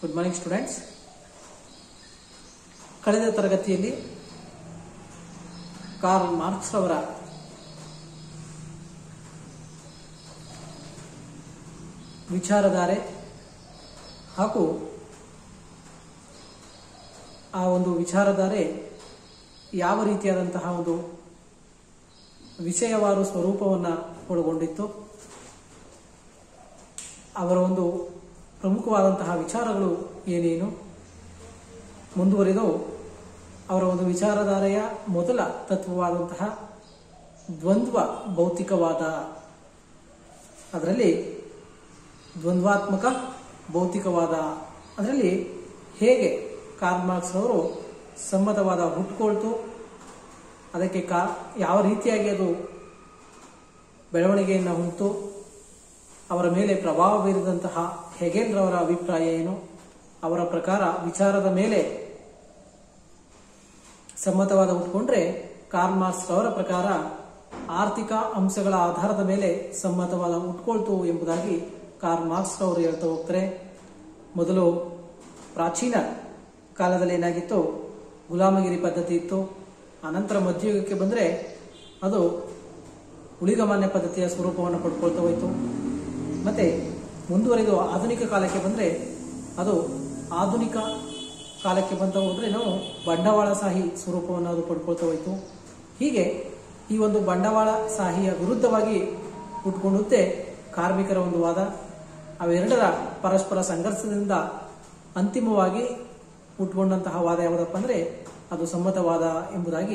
good morning students ಕಳೆದ ತರಗತಿಯಲ್ಲಿ Karl marks ರವರ ವಿಚಾರಧಾರೆ ಹಾಗೂ ಆ ಒಂದು ವಿಚಾರಧಾರೆ ಯಾವ ರೀತಿಯಾದಂತಹ ಒಂದು ವಿಷಯವಾರು ಸ್ವರೂಪವನ್ನು ಒಳಗೊಂಡಿತ್ತು ಅವರ ಒಂದು ಪ್ರಮುಖವಾದಂತಹ ವಿಚಾರಗಳು ಏನೇನು ಮುಂದುವರಿದು ಅವರ ಒಂದು ವಿಚಾರಧಾರೆಯ ಮೊದಲ ತತ್ವವಾದಂತಹ ದ್ವಂದ್ವ ಭೌತಿಕವಾದ ಅದರಲ್ಲಿ ದ್ವಂದ್ವಾತ್ಮಕ ಭೌತಿಕವಾದ ಅದರಲ್ಲಿ ಹೇಗೆ ಕಾರ್ಲ್ ಮಾರ್ಕ್ಸ್ ಅವರು ಸಮ್ಮತವಾದ ಹುಟ್ಟುಕೊಳ್ತು ಅದಕ್ಕೆ ಕಾ ಯಾವ ರೀತಿಯಾಗಿ ಅದು ಬೆಳವಣಿಗೆಯನ್ನು ಹೊಂತು ಅವರ ಮೇಲೆ ಪ್ರಭಾವ ಬೀರಿದಂತಹ ಹೆಗೆಲ್ ರವರ ಅಭಿಪ್ರಾಯ ಏನು ಅವರ ಪ್ರಕಾರ ವಿಚಾರದ ಮೇಲೆ ಸಮ್ಮತವಾದ ಹುಟ್ಕೊಂಡ್ರೆ ಕಾರ್ಲ್ ಮಾರ್ಕ್ಸ್ ಅವರ ಪ್ರಕಾರ ಆರ್ಥಿಕ ಅಂಶಗಳ ಆಧಾರದ ಮೇಲೆ ಸಮ್ಮತವಾದ ಹುಟ್ಕೊಳ್ತು ಎಂಬುದಾಗಿ ಕಾರ್ಲ್ ಮಾರ್ಕ್ಸ್ ಅವರು ಹೇಳ್ತಾ ಹೋಗ್ತಾರೆ ಮೊದಲು ಪ್ರಾಚೀನ ಕಾಲದಲ್ಲಿ ಏನಾಗಿತ್ತು ಗುಲಾಮಗಿರಿ ಪದ್ಧತಿ ಇತ್ತು ಅನಂತರ ಮಧ್ಯಯುಗಕ್ಕೆ ಬಂದರೆ ಅದು ಉಳಿಗಮಾನ್ಯ ಪದ್ಧತಿಯ ಸ್ವರೂಪವನ್ನು ಪಡ್ಕೊಳ್ತಾ ಹೋಯಿತು ಮತ್ತೆ ಮುಂದುವರೆದು ಆಧುನಿಕ ಕಾಲಕ್ಕೆ ಬಂದರೆ ಅದು ಆಧುನಿಕ ಕಾಲಕ್ಕೆ ಬಂದ ಹೋದರೆ ನಾವು ಬಂಡವಾಳಶಾಹಿ ಸ್ವರೂಪವನ್ನು ಅದು ಪಡ್ಕೊಳ್ತಾ ಹೋಯಿತು ಹೀಗೆ ಈ ಒಂದು ಬಂಡವಾಳಶಾಹಿಯ ವಿರುದ್ಧವಾಗಿ ಹುಟ್ಕೊಂಡುತ್ತೆ ಕಾರ್ಮಿಕರ ಒಂದು ವಾದ ಅವೆರಡರ ಪರಸ್ಪರ ಸಂಘರ್ಷದಿಂದ ಅಂತಿಮವಾಗಿ ಹುಟ್ಕೊಂಡಂತಹ ವಾದ ಯಾವುದಪ್ಪ ಅಂದರೆ ಅದು ಸಮ್ಮತವಾದ ಎಂಬುದಾಗಿ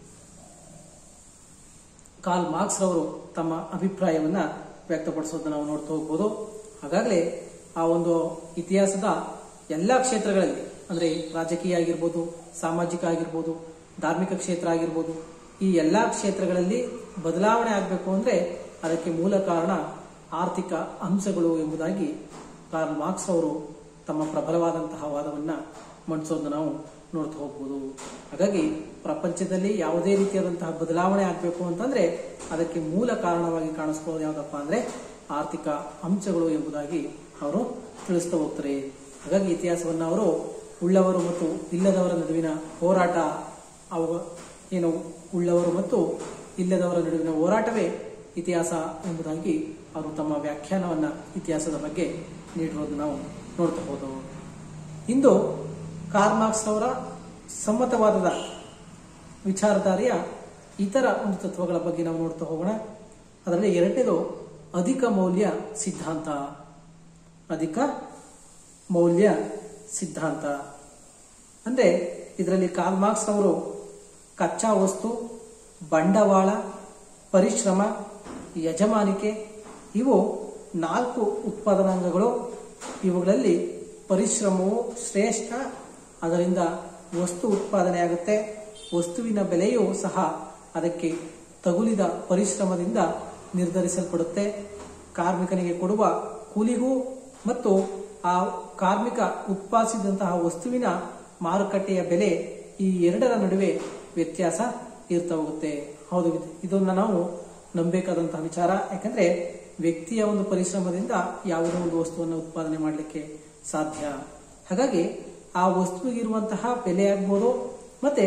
ಕಾರ್ಲ್ ಮಾರ್ಕ್ಸ್ ರವರು ತಮ್ಮ ಅಭಿಪ್ರಾಯವನ್ನ ವ್ಯಕ್ತಪಡಿಸೋದನ್ನ ನಾವು ನೋಡ್ತಾ ಹೋಗ್ಬೋದು ಹಾಗಾಗಲೇ ಆ ಒಂದು ಇತಿಹಾಸದ ಎಲ್ಲ ಕ್ಷೇತ್ರಗಳಲ್ಲಿ ಅಂದ್ರೆ ರಾಜಕೀಯ ಆಗಿರ್ಬೋದು ಸಾಮಾಜಿಕ ಆಗಿರ್ಬೋದು ಧಾರ್ಮಿಕ ಕ್ಷೇತ್ರ ಆಗಿರ್ಬೋದು ಈ ಎಲ್ಲ ಕ್ಷೇತ್ರಗಳಲ್ಲಿ ಬದಲಾವಣೆ ಆಗಬೇಕು ಅಂದ್ರೆ ಅದಕ್ಕೆ ಮೂಲ ಕಾರಣ ಆರ್ಥಿಕ ಅಂಶಗಳು ಎಂಬುದಾಗಿ ಕಾರ್ಲ್ ಮಾರ್ಕ್ಸ್ ಅವರು ತಮ್ಮ ಪ್ರಬಲವಾದಂತಹ ವಾದವನ್ನ ಮಂಡಿಸೋದನ್ನ ನಾವು ನೋಡ್ತಾ ಹೋಗ್ಬೋದು ಹಾಗಾಗಿ ಪ್ರಪಂಚದಲ್ಲಿ ಯಾವುದೇ ರೀತಿಯಾದಂತಹ ಬದಲಾವಣೆ ಆಗಬೇಕು ಅಂತಂದ್ರೆ ಅದಕ್ಕೆ ಮೂಲ ಕಾರಣವಾಗಿ ಕಾಣಿಸ್ಕೊಳ್ಳೋದು ಯಾವುದಪ್ಪ ಅಂದ್ರೆ ಆರ್ಥಿಕ ಅಂಶಗಳು ಎಂಬುದಾಗಿ ಅವರು ತಿಳಿಸ್ತಾ ಹೋಗ್ತಾರೆ ಹಾಗಾಗಿ ಇತಿಹಾಸವನ್ನು ಅವರು ಉಳ್ಳವರು ಮತ್ತು ಇಲ್ಲದವರ ನಡುವಿನ ಹೋರಾಟ ಅವು ಏನು ಉಳ್ಳವರು ಮತ್ತು ಇಲ್ಲದವರ ನಡುವಿನ ಹೋರಾಟವೇ ಇತಿಹಾಸ ಎಂಬುದಾಗಿ ಅವರು ತಮ್ಮ ವ್ಯಾಖ್ಯಾನವನ್ನ ಇತಿಹಾಸದ ಬಗ್ಗೆ ನೀಡಿರೋದು ನಾವು ನೋಡ್ತಾ ಹೋದವು ಇಂದು ಕಾರ್ಲ್ ಮಾರ್ಕ್ಸ್ ಅವರ ಸಮ್ಮತವಾದದ ವಿಚಾರಧಾರೆಯ ಇತರ ಒಂದು ತತ್ವಗಳ ಬಗ್ಗೆ ನಾವು ನೋಡ್ತಾ ಹೋಗೋಣ ಅದರಲ್ಲಿ ಎರಡನೇದು ಅಧಿಕ ಮೌಲ್ಯ ಸಿದ್ಧಾಂತ ಅಧಿಕ ಮೌಲ್ಯ ಸಿದ್ಧಾಂತ ಅಂದ್ರೆ ಇದರಲ್ಲಿ ಕಾರ್ಲ್ ಮಾರ್ಕ್ಸ್ ಅವರು ಕಚ್ಚಾ ವಸ್ತು ಬಂಡವಾಳ ಪರಿಶ್ರಮ ಯಜಮಾನಿಕೆ ಇವು ನಾಲ್ಕು ಉತ್ಪಾದನಾಂಗಗಳು ಇವುಗಳಲ್ಲಿ ಪರಿಶ್ರಮವು ಶ್ರೇಷ್ಠ ಅದರಿಂದ ವಸ್ತು ಉತ್ಪಾದನೆ ಆಗುತ್ತೆ ವಸ್ತುವಿನ ಬೆಲೆಯೂ ಸಹ ಅದಕ್ಕೆ ತಗುಲಿದ ಪರಿಶ್ರಮದಿಂದ ನಿರ್ಧರಿಸಲ್ಪಡುತ್ತೆ ಕಾರ್ಮಿಕನಿಗೆ ಕೊಡುವ ಕೂಲಿಗೂ ಮತ್ತು ಆ ಕಾರ್ಮಿಕ ಉತ್ಪಾದಿಸಿದಂತಹ ವಸ್ತುವಿನ ಮಾರುಕಟ್ಟೆಯ ಬೆಲೆ ಈ ಎರಡರ ನಡುವೆ ವ್ಯತ್ಯಾಸ ಇರ್ತಾ ಹೋಗುತ್ತೆ ಹೌದು ಇದನ್ನ ನಾವು ನಂಬೇಕಾದಂತಹ ವಿಚಾರ ಯಾಕಂದ್ರೆ ವ್ಯಕ್ತಿಯ ಒಂದು ಪರಿಶ್ರಮದಿಂದ ಯಾವುದೋ ಒಂದು ವಸ್ತುವನ್ನು ಉತ್ಪಾದನೆ ಮಾಡಲಿಕ್ಕೆ ಸಾಧ್ಯ ಹಾಗಾಗಿ ಆ ವಸ್ತುವಿಗಿರುವಂತಹ ಬೆಲೆ ಆಗ್ಬೋದು ಮತ್ತೆ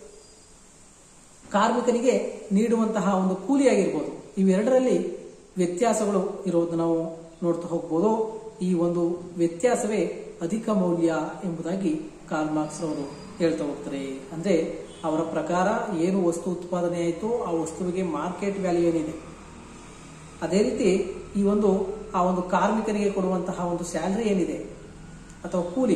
ಕಾರ್ಮಿಕನಿಗೆ ನೀಡುವಂತಹ ಒಂದು ಕೂಲಿ ಆಗಿರ್ಬೋದು ಇವೆರಡರಲ್ಲಿ ವ್ಯತ್ಯಾಸಗಳು ಇರೋದು ನಾವು ನೋಡ್ತಾ ಹೋಗ್ಬೋದು ಈ ಒಂದು ವ್ಯತ್ಯಾಸವೇ ಅಧಿಕ ಮೌಲ್ಯ ಎಂಬುದಾಗಿ ಕಾರ್ಲ್ ಮಾರ್ಕ್ಸ್ ಅವರು ಹೇಳ್ತಾ ಹೋಗ್ತಾರೆ ಅಂದ್ರೆ ಅವರ ಪ್ರಕಾರ ಏನು ವಸ್ತು ಉತ್ಪಾದನೆ ಆಯಿತು ಆ ವಸ್ತುವಿಗೆ ಮಾರ್ಕೆಟ್ ವ್ಯಾಲ್ಯೂ ಏನಿದೆ ಅದೇ ರೀತಿ ಈ ಒಂದು ಆ ಒಂದು ಕಾರ್ಮಿಕನಿಗೆ ಕೊಡುವಂತಹ ಒಂದು ಸ್ಯಾಲರಿ ಏನಿದೆ ಅಥವಾ ಕೂಲಿ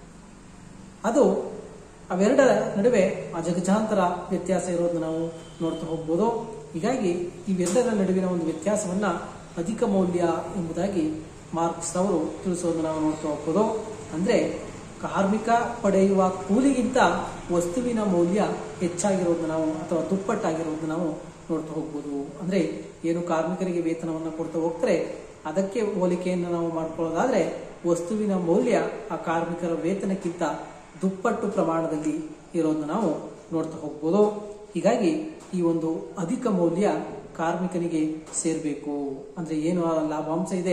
ಅದು ಅವೆರಡರ ನಡುವೆ ಅಜಗಜಾಂತರ ವ್ಯತ್ಯಾಸ ಇರೋದನ್ನ ನಾವು ನೋಡ್ತಾ ಹೋಗ್ಬೋದು ಹೀಗಾಗಿ ಇವೆರಡರ ನಡುವಿನ ಒಂದು ವ್ಯತ್ಯಾಸವನ್ನ ಅಧಿಕ ಮೌಲ್ಯ ಎಂಬುದಾಗಿ ಮಾರ್ಕ್ಸ್ ಅವರು ತಿಳಿಸೋದನ್ನ ನಾವು ನೋಡ್ತಾ ಹೋಗ್ಬೋದು ಅಂದ್ರೆ ಕಾರ್ಮಿಕ ಪಡೆಯುವ ಕೂಲಿಗಿಂತ ವಸ್ತುವಿನ ಮೌಲ್ಯ ಹೆಚ್ಚಾಗಿರೋದನ್ನ ನಾವು ಅಥವಾ ದುಪ್ಪಟ್ಟಾಗಿರೋದನ್ನ ನಾವು ನೋಡ್ತಾ ಹೋಗ್ಬೋದು ಅಂದ್ರೆ ಏನು ಕಾರ್ಮಿಕರಿಗೆ ವೇತನವನ್ನು ಕೊಡ್ತಾ ಹೋಗ್ತಾರೆ ಅದಕ್ಕೆ ಹೋಲಿಕೆಯನ್ನು ನಾವು ಮಾಡ್ಕೊಳ್ಳೋದಾದ್ರೆ ವಸ್ತುವಿನ ಮೌಲ್ಯ ಆ ಕಾರ್ಮಿಕರ ವೇತನಕ್ಕಿಂತ ದುಪ್ಪಟ್ಟು ಪ್ರಮಾಣದಲ್ಲಿ ಇರೋದನ್ನ ನಾವು ನೋಡ್ತಾ ಹೋಗ್ಬೋದು ಹೀಗಾಗಿ ಈ ಒಂದು ಅಧಿಕ ಮೌಲ್ಯ ಕಾರ್ಮಿಕನಿಗೆ ಸೇರಬೇಕು ಅಂದ್ರೆ ಏನು ಆ ಲಾಭಾಂಶ ಇದೆ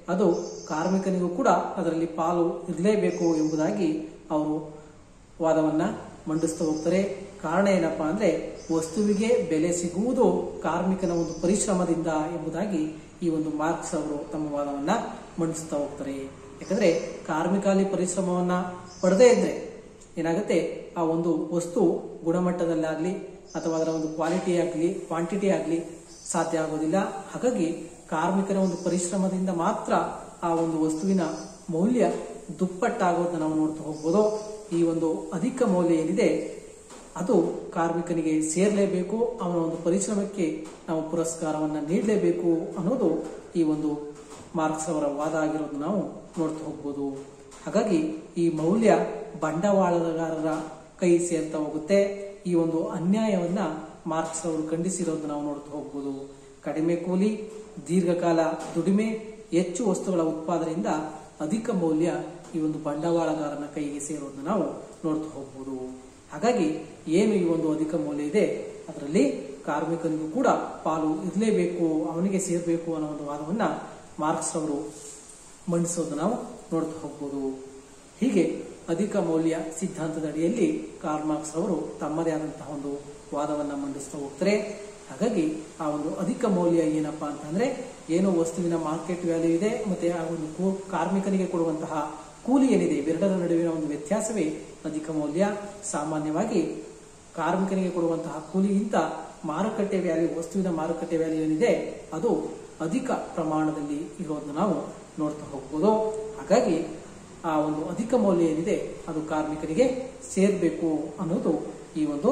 ಅದು ಕಾರ್ಮಿಕನಿಗೂ ಕೂಡ ಅದರಲ್ಲಿ ಪಾಲು ಇರಲೇಬೇಕು ಎಂಬುದಾಗಿ ಅವರು ವಾದವನ್ನ ಮಂಡಿಸ್ತಾ ಹೋಗ್ತಾರೆ ಕಾರಣ ಏನಪ್ಪಾ ಅಂದ್ರೆ ವಸ್ತುವಿಗೆ ಬೆಲೆ ಸಿಗುವುದು ಕಾರ್ಮಿಕನ ಒಂದು ಪರಿಶ್ರಮದಿಂದ ಎಂಬುದಾಗಿ ಈ ಒಂದು ಮಾರ್ಕ್ಸ್ ಅವರು ತಮ್ಮ ವಾದವನ್ನ ಮಂಡಿಸ್ತಾ ಹೋಗ್ತಾರೆ ಯಾಕಂದ್ರೆ ಕಾರ್ಮಿಕ ಅಲ್ಲಿ ಪರಿಶ್ರಮವನ್ನ ಪಡೆದೇ ಇದ್ರೆ ಏನಾಗುತ್ತೆ ಆ ಒಂದು ವಸ್ತು ಗುಣಮಟ್ಟದಲ್ಲಾಗ್ಲಿ ಅಥವಾ ಅದರ ಒಂದು ಕ್ವಾಲಿಟಿ ಆಗಲಿ ಕ್ವಾಂಟಿಟಿ ಆಗಲಿ ಸಾಧ್ಯ ಆಗೋದಿಲ್ಲ ಹಾಗಾಗಿ ಕಾರ್ಮಿಕನ ಒಂದು ಪರಿಶ್ರಮದಿಂದ ಮಾತ್ರ ಆ ಒಂದು ವಸ್ತುವಿನ ಮೌಲ್ಯ ದುಪ್ಪಟ್ಟಾಗೋದನ್ನ ನಾವು ನೋಡ್ತಾ ಹೋಗ್ಬೋದು ಈ ಒಂದು ಅಧಿಕ ಮೌಲ್ಯ ಏನಿದೆ ಅದು ಕಾರ್ಮಿಕನಿಗೆ ಸೇರಲೇಬೇಕು ಅವನ ಒಂದು ಪರಿಶ್ರಮಕ್ಕೆ ನಾವು ಪುರಸ್ಕಾರವನ್ನ ನೀಡಲೇಬೇಕು ಅನ್ನೋದು ಈ ಒಂದು ಮಾರ್ಕ್ಸ್ ಅವರ ವಾದ ಆಗಿರೋದು ನಾವು ನೋಡ್ತಾ ಹೋಗ್ಬೋದು ಹಾಗಾಗಿ ಈ ಮೌಲ್ಯ ಬಂಡವಾಳಗಾರರ ಕೈ ಸೇರ್ತಾ ಹೋಗುತ್ತೆ ಈ ಒಂದು ಅನ್ಯಾಯವನ್ನ ಮಾರ್ಕ್ಸ್ ಅವರು ಖಂಡಿಸಿರೋದು ನಾವು ನೋಡ್ತಾ ಹೋಗ್ಬೋದು ಕಡಿಮೆ ಕೂಲಿ ದೀರ್ಘಕಾಲ ದುಡಿಮೆ ಹೆಚ್ಚು ವಸ್ತುಗಳ ಉತ್ಪಾದನೆಯಿಂದ ಅಧಿಕ ಮೌಲ್ಯ ಈ ಒಂದು ಬಂಡವಾಳಗಾರನ ಕೈಗೆ ಸೇರೋದನ್ನ ನಾವು ನೋಡ್ತಾ ಹೋಗ್ಬೋದು ಹಾಗಾಗಿ ಏನು ಈ ಒಂದು ಅಧಿಕ ಮೌಲ್ಯ ಇದೆ ಅದರಲ್ಲಿ ಕಾರ್ಮಿಕನಿಗೂ ಕೂಡ ಪಾಲು ಇರಲೇಬೇಕು ಅವನಿಗೆ ಸೇರಬೇಕು ಅನ್ನೋ ಒಂದು ವಾದವನ್ನ ಮಾರ್ಕ್ಸ್ ಅವರು ಮಂಡಿಸೋದು ನಾವು ನೋಡ್ತಾ ಹೋಗ್ಬೋದು ಹೀಗೆ ಅಧಿಕ ಮೌಲ್ಯ ಸಿದ್ಧಾಂತದ ಅಡಿಯಲ್ಲಿ ಕಾರ್ಲ್ ಮಾರ್ಕ್ಸ್ ಅವರು ತಮ್ಮದೇ ಆದಂತಹ ಒಂದು ವಾದವನ್ನ ಮಂಡಿಸ್ತಾ ಹೋಗ್ತಾರೆ ಹಾಗಾಗಿ ಆ ಒಂದು ಅಧಿಕ ಮೌಲ್ಯ ಏನಪ್ಪಾ ಅಂತಂದ್ರೆ ಏನು ವಸ್ತುವಿನ ಮಾರ್ಕೆಟ್ ವ್ಯಾಲ್ಯೂ ಇದೆ ಮತ್ತೆ ಆ ಒಂದು ಕೂ- ಕಾರ್ಮಿಕನಿಗೆ ಕೊಡುವಂತಹ ಕೂಲಿ ಏನಿದೆ ಇವೆರಡರ ನಡುವಿನ ಒಂದು ವ್ಯತ್ಯಾಸವೇ ಅಧಿಕ ಮೌಲ್ಯ ಸಾಮಾನ್ಯವಾಗಿ ಕಾರ್ಮಿಕನಿಗೆ ಕೊಡುವಂತಹ ಕೂಲಿಗಿಂತ ಮಾರುಕಟ್ಟೆ ವ್ಯಾಲ್ಯೂ ವಸ್ತುವಿನ ಮಾರುಕಟ್ಟೆ ವ್ಯಾಲ್ಯೂ ಏನಿದೆ ಅದು ಅಧಿಕ ಪ್ರಮಾಣದಲ್ಲಿ ಇರೋದನ್ನ ನಾವು ನೋಡ್ತಾ ಹೋಗ್ಬೋದು ಹಾಗಾಗಿ ಆ ಒಂದು ಅಧಿಕ ಮೌಲ್ಯ ಏನಿದೆ ಅದು ಕಾರ್ಮಿಕನಿಗೆ ಸೇರ್ಬೇಕು ಅನ್ನೋದು ಈ ಒಂದು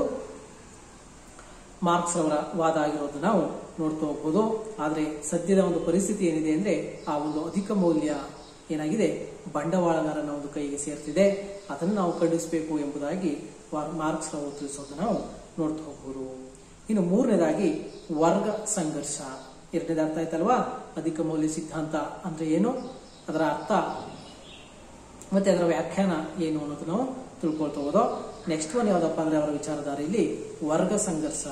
ಮಾರ್ಕ್ಸ್ ಅವರ ವಾದ ಆಗಿರೋದು ನಾವು ನೋಡ್ತಾ ಹೋಗ್ಬೋದು ಆದ್ರೆ ಸದ್ಯದ ಒಂದು ಪರಿಸ್ಥಿತಿ ಏನಿದೆ ಅಂದ್ರೆ ಆ ಒಂದು ಅಧಿಕ ಮೌಲ್ಯ ಏನಾಗಿದೆ ಬಂಡವಾಳಗಾರನ ಒಂದು ಕೈಗೆ ಸೇರ್ತಿದೆ ಅದನ್ನು ನಾವು ಖಂಡಿಸಬೇಕು ಎಂಬುದಾಗಿ ವಾ- ಮಾರ್ಕ್ಸ್ ಅವರು ತಿಳಿಸೋದು ನಾವು ನೋಡ್ತಾ ಹೋಗ್ಬೋದು ಇನ್ನು ಮೂರನೇದಾಗಿ ವರ್ಗ ಸಂಘರ್ಷ ಎರಡನೇದು ಅರ್ಥ ಆಯ್ತಲ್ವಾ ಅಧಿಕ ಮೌಲ್ಯ ಸಿದ್ಧಾಂತ ಅಂದ್ರೆ ಏನು ಅದರ ಅರ್ಥ ಮತ್ತೆ ಅದರ ವ್ಯಾಖ್ಯಾನ ಏನು ಅನ್ನೋದು ನಾವು ತಿಳ್ಕೊಳ್ತಾ ಹೋದೋ ನೆಕ್ಸ್ಟ್ ಒನ್ ಯಾವ್ದಪ್ಪ ಅಂದ್ರೆ ಅವರ ವಿಚಾರಧಾರೆಯಲ್ಲಿ ವರ್ಗ ಸಂಘರ್ಷ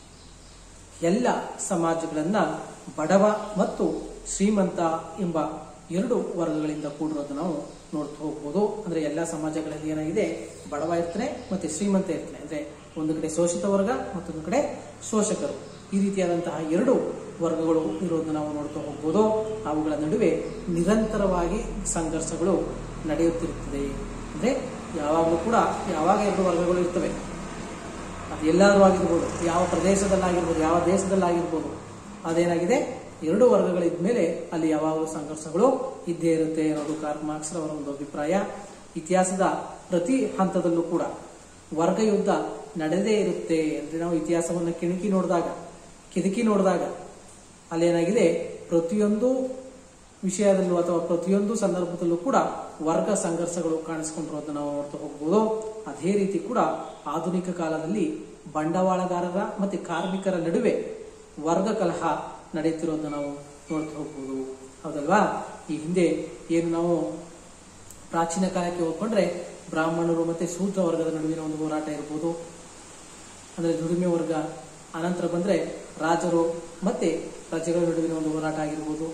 ಎಲ್ಲ ಸಮಾಜಗಳನ್ನ ಬಡವ ಮತ್ತು ಶ್ರೀಮಂತ ಎಂಬ ಎರಡು ವರ್ಗಗಳಿಂದ ಕೂಡಿರೋದು ನಾವು ನೋಡ್ತಾ ಹೋಗ್ಬೋದು ಅಂದ್ರೆ ಎಲ್ಲ ಸಮಾಜಗಳಲ್ಲಿ ಏನಾಗಿದೆ ಬಡವ ಇರ್ತಾನೆ ಮತ್ತೆ ಶ್ರೀಮಂತ ಇರ್ತಾನೆ ಅಂದ್ರೆ ಒಂದು ಕಡೆ ಶೋಷಿತ ವರ್ಗ ಮತ್ತೊಂದು ಕಡೆ ಶೋಷಕರು ಈ ರೀತಿಯಾದಂತಹ ಎರಡು ವರ್ಗಗಳು ಇರೋದನ್ನ ನಾವು ನೋಡ್ತಾ ಹೋಗ್ಬೋದು ಅವುಗಳ ನಡುವೆ ನಿರಂತರವಾಗಿ ಸಂಘರ್ಷಗಳು ನಡೆಯುತ್ತಿರುತ್ತದೆ ಅಂದ್ರೆ ಯಾವಾಗಲೂ ಕೂಡ ಯಾವಾಗ ಎರಡು ವರ್ಗಗಳು ಇರ್ತವೆ ಅದು ಎಲ್ಲಾದ್ರೂ ಆಗಿರ್ಬೋದು ಯಾವ ಪ್ರದೇಶದಲ್ಲಾಗಿರ್ಬೋದು ಯಾವ ದೇಶದಲ್ಲಾಗಿರ್ಬೋದು ಅದೇನಾಗಿದೆ ಎರಡು ವರ್ಗಗಳಿದ್ಮೇಲೆ ಅಲ್ಲಿ ಯಾವಾಗಲೂ ಸಂಘರ್ಷಗಳು ಇದ್ದೇ ಇರುತ್ತೆ ಅನ್ನೋದು ಕಾರ್ಲ್ ಮಾರ್ಕ್ಸ್ ಅವರ ಒಂದು ಅಭಿಪ್ರಾಯ ಇತಿಹಾಸದ ಪ್ರತಿ ಹಂತದಲ್ಲೂ ಕೂಡ ವರ್ಗ ಯುದ್ಧ ನಡೆದೇ ಇರುತ್ತೆ ಅಂದ್ರೆ ನಾವು ಇತಿಹಾಸವನ್ನ ಕಿಣಕಿ ನೋಡಿದಾಗ ಕಿಟಕಿ ನೋಡಿದಾಗ ಅಲ್ಲೇನಾಗಿದೆ ಪ್ರತಿಯೊಂದು ವಿಷಯದಲ್ಲೂ ಅಥವಾ ಪ್ರತಿಯೊಂದು ಸಂದರ್ಭದಲ್ಲೂ ಕೂಡ ವರ್ಗ ಸಂಘರ್ಷಗಳು ಕಾಣಿಸ್ಕೊಂಡಿರೋದನ್ನ ನಾವು ನೋಡ್ತಾ ಹೋಗ್ಬೋದು ಅದೇ ರೀತಿ ಕೂಡ ಆಧುನಿಕ ಕಾಲದಲ್ಲಿ ಬಂಡವಾಳಗಾರರ ಮತ್ತೆ ಕಾರ್ಮಿಕರ ನಡುವೆ ವರ್ಗ ಕಲಹ ನಡೆಯುತ್ತಿರೋದನ್ನ ನಾವು ನೋಡ್ತಾ ಹೋಗ್ಬೋದು ಹೌದಲ್ವಾ ಈ ಹಿಂದೆ ಏನು ನಾವು ಪ್ರಾಚೀನ ಕಾಲಕ್ಕೆ ಹೋಗ್ಕೊಂಡ್ರೆ ಬ್ರಾಹ್ಮಣರು ಮತ್ತೆ ಶೂದ್ರ ವರ್ಗದ ನಡುವಿನ ಒಂದು ಹೋರಾಟ ಇರ್ಬೋದು ಅಂದ್ರೆ ದುಡಿಮೆ ವರ್ಗ ಅನಂತರ ಬಂದ್ರೆ ರಾಜರು ಮತ್ತೆ ಪ್ರಜೆಗಳ ನಡುವಿನ ಒಂದು ಹೋರಾಟ ಆಗಿರ್ಬೋದು